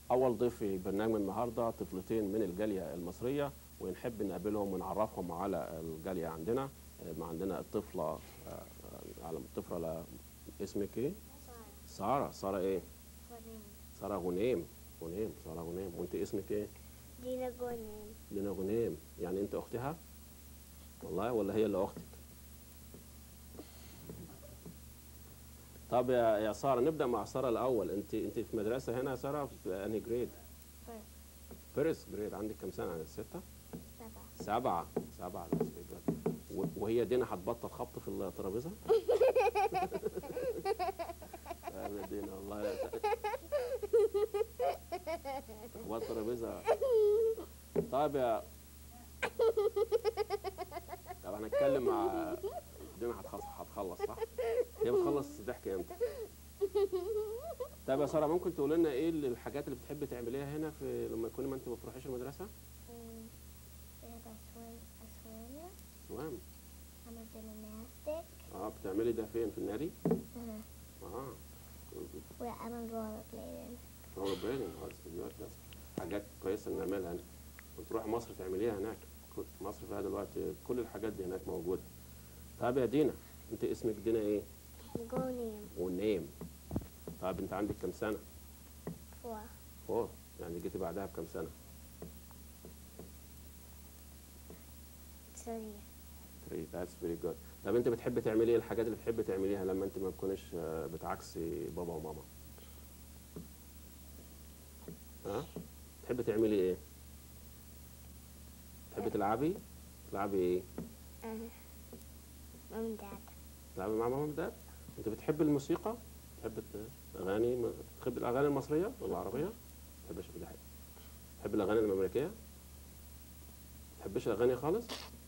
اول ضيف في برنامج النهارده طفلتين من الجاليه المصريه ونحب نقابلهم ونعرفهم على الجاليه عندنا آه، ما عندنا الطفله آه، آه، على الطفله لا اسمك ايه ساره ساره ايه ساره غنيم غنيم ساره غنيم وانت اسمك ايه دينا جونين لنا غنيم يعني انت اختها والله ولا هي اللي اختك طب يا يا ساره نبدا مع ساره الاول انت انت في مدرسه هنا يا ساره في انهي جريد فيرست جريد عندك كام سنه سته سبعة سبعه سبعه that's very good. و- وهي دينا هتبطل خبط في الترابيزه يا دينا والله لا تخبط الترابيزه طيب يا طب هنتكلم مع دينا هتخلص هتخلص صح؟ هي بتخلص ضحك امتى؟ طيب يا ساره ممكن تقول لنا ايه اللي- الحاجات اللي بتحبي تعمليها هنا في لما تكوني ما انت ما بتروحيش المدرسه؟ بحب أسوان أسوان سوام أعمل جيمناستيك اه بتعملي ده فين في النادي؟ اه وأعمل رولر بليدنج رول بريدنج اه استديوهات بس حاجات كويسه نعملها هنا وتروح مصر تعمليها هناك كل- مصر فيها دلوقتي كل الحاجات دي هناك موجوده طيب يا دينا انت اسمك دينا ايه؟ جونين ونيم طيب انت عندك كام سنه؟ فور فور يعني جيتي بعدها بكام سنه؟ ثري 3 that's very good طب انت بتحبي تعملي ايه الحاجات اللي بتحبي تعمليها لما انت ما تكونيش آه، بتعكسي بابا وماما ها بتحبي تعملي ايه بتحبي تلعبي تلعبي ايه مام داد تلعبي مع ماما وداد انت بتحبي الموسيقى بتحبي الاغاني م- بتحبي الاغاني المصريه ولا العربيه ما بتحبش ده حاجه بتحبي الاغاني الامريكيه ما بتحبيش الاغاني خالص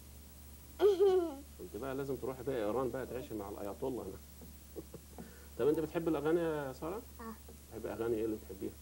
انت بقى لازم تروحي بقى ايران بقى تعيشي مع الايات الله هنا طب انت بتحبي الاغاني يا ساره اه بتحبي اغاني ايه اللي بتحبيها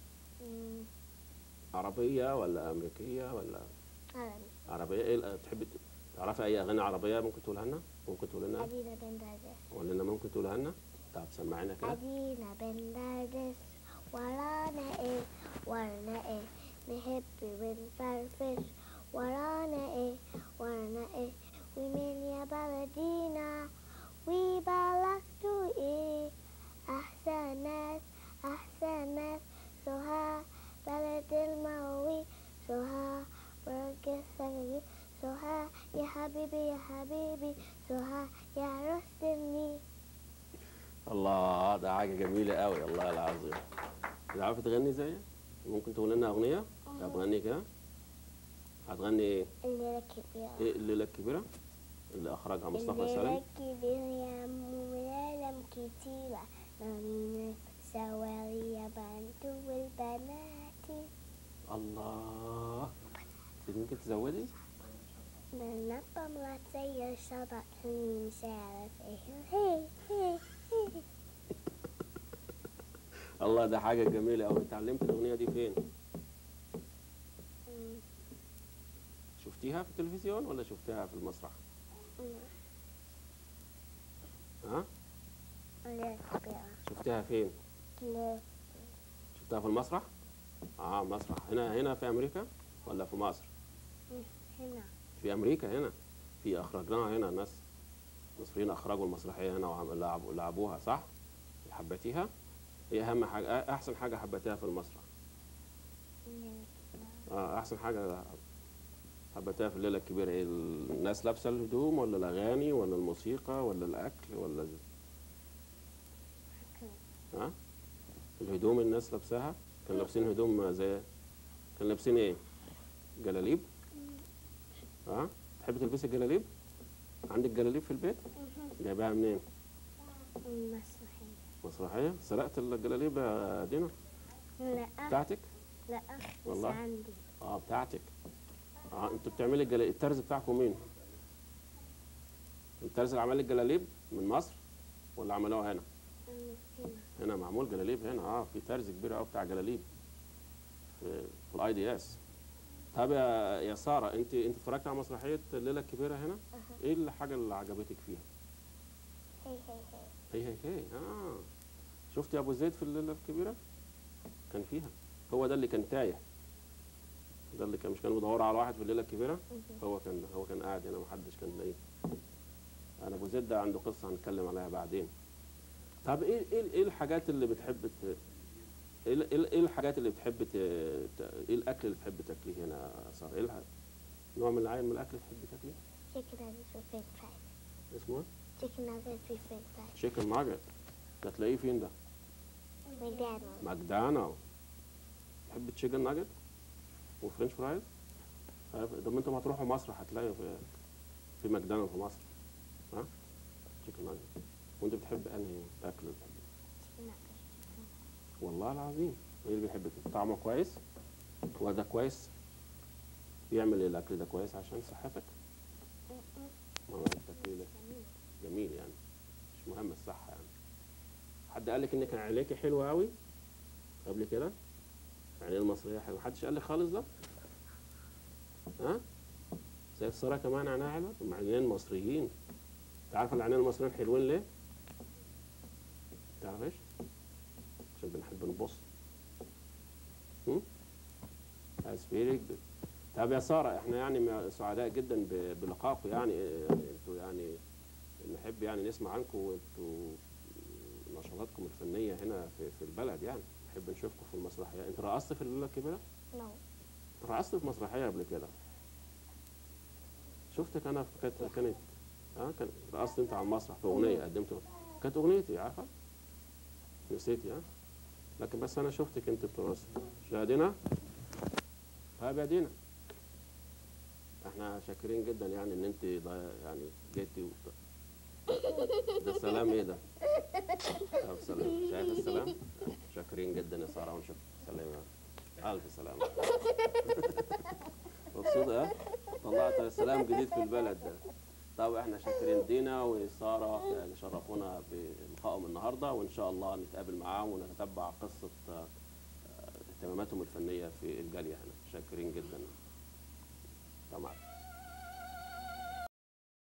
عربيه ولا امريكيه ولا عربي عربيه ايه ال- بتحبي ت- تعرفي اي اغاني عربيه ممكن تقولها لنا ممكن تقول لنا أدينا بن دردس ولا لنا ممكن تقولها لنا طب سمعينا كده أدينا بن دردس ورانا إيه ورانا إيه نحب ونفرفش ورانا إيه ورانا إيه ومن يا بلدينا وبلدتو إيه أحسن ناس أحسن ناس سوها بلد الموي سوها برج السجن سوها يا حبيبي يا حبيبي سوها يا رستني الله ده حاجه جميله قوي الله العظيم بتعرفي تغني زيي ممكن تقول لنا اغنيه طب غني كده هتغني ايه الليلة الكبيرة ايه الليله الكبيره اللي اخرجها مصطفى الليلة سالم الكبيرة يا ملالم كتيرة نامين سواري يا بنتو والبنات الله انت ممكن تزودي بنبم لا تسير شبك مين شارف ايه هي هي هي الله ده حاجه جميله قوي اتعلمت الاغنيه دي فين شفتيها في التلفزيون ولا شفتها في المسرح ها الليلة الكبيرة شفتها فين الليلة شفتها في المسرح اه مسرح هنا هنا في امريكا ولا في مصر هنا في امريكا هنا في اخرجناها هنا ناس مصريين اخرجوا المسرحيه هنا ولعبوا لعبوها صح حبيتيها ايه اهم حاجه آه، احسن حاجه حبيتيها في المسرح الليلة الكبيرة اه احسن حاجه حبيتها في الليله الكبيره ايه الناس لابسه الهدوم ولا الاغاني ولا الموسيقى ولا الاكل ولا ال- ها الهدوم الناس لابساها كانوا لابسين هدوم زي كانوا لابسين ايه جلاليب ها تحبي تلبسي الجلاليب عندك جلاليب في البيت جايباها منين مسرحية مسرحيه سرقت الجلاليب يا دينا لا بتاعتك لا بس والله؟ عندي اه بتاعتك اه انتوا بتعملي الجلاليب الترز بتاعكم مين الترز اللي عمل الجلاليب من مصر ولا عملوها هنا هنا هنا معمول جلاليب هنا اه في ترز كبير قوي بتاع جلاليب في, في الاي دي اس طب يا يا ساره انت انت اتفرجت على مسرحيه الليله الكبيره هنا ايه الحاجه اللي عجبتك فيها هي هي هي هي هي هي اه شفت يا ابو زيد في الليله الكبيره كان فيها هو ده اللي كان تايه ده اللي كان مش كانوا بيدوروا على واحد في الليله الكبيره هو كان هو كان قاعد هنا محدش كان لاقيه انا ابو زيد ده عنده قصه هنتكلم عليها بعدين طب ايه ايه ايه الحاجات اللي بتحب ت... ايه ال- ايه ايه الحاجات اللي بتحب ت... ت- ايه الاكل اللي بتحب تاكليه هنا يا ساره ايه الح... نوع من العين من الاكل اللي بتحب تاكليه Chicken nuggets with french fries. اسمه ايه Chicken nuggets with french fries. شيكن ناجت ده تلاقيه فين ده McDonald's. ماكدونالدز تحب تشيكن ناجت وفرنش فرايز عارف طب انتوا ما هتروحوا مصر هتلاقي في في ماكدونالدز في مصر ها تشيكن ناجت وانت بتحب انهي اكل اللي بتحبه Chicken nuggets. والله العظيم ايه اللي بيحب كده طعمه كويس وده كويس بيعمل ايه الاكل ده كويس عشان صحتك ما هو التاكل ده جميل يعني مش مهم الصحه يعني حد قال لك انك عينيكي حلوه قوي قبل كده العينين المصريه حلوه محدش قال لك خالص ده ها زي الساره كمان عينها حلوه هم عينين مصريين انت عارف العينين المصريين حلوين ليه تعرف ايش عشان بنحب نبص هم That's very good طب يا ساره احنا يعني سعداء جدا ب- بلقائكم يعني يعني انتوا يعني نحب يعني نسمع عنكم وانتوا نشاطاتكم الفنيه هنا في, في البلد يعني نحب نشوفكم في المسرحيه انت رقصت في الليله الكبيره No. رقصت في مسرحيه قبل كده شفتك انا في كانت كانت اه كان رقصت انت على المسرح في اغنيه قدمت أغنية. كانت اغنيتي عارفه نسيتي ها لكن بس انا شفتك انت بترقصي شاهدنا طيب يا دينا احنا شاكرين جدا يعني ان انت ضا- يعني جيتي وط... ده السلام ايه ده؟ طب سلام شايف السلام؟ شاكرين جدا يا ساره ونشوف سلام الف سلامه مبسوطه ها؟ طلعت سلام جديد في البلد ده طب احنا شاكرين دينا وساره اللي شرفونا بلقائهم النهارده وان شاء الله نتقابل معاهم ونتتبع قصه آه، اهتماماتهم الفنيه في الجاليه هنا شاكرين جدا تمام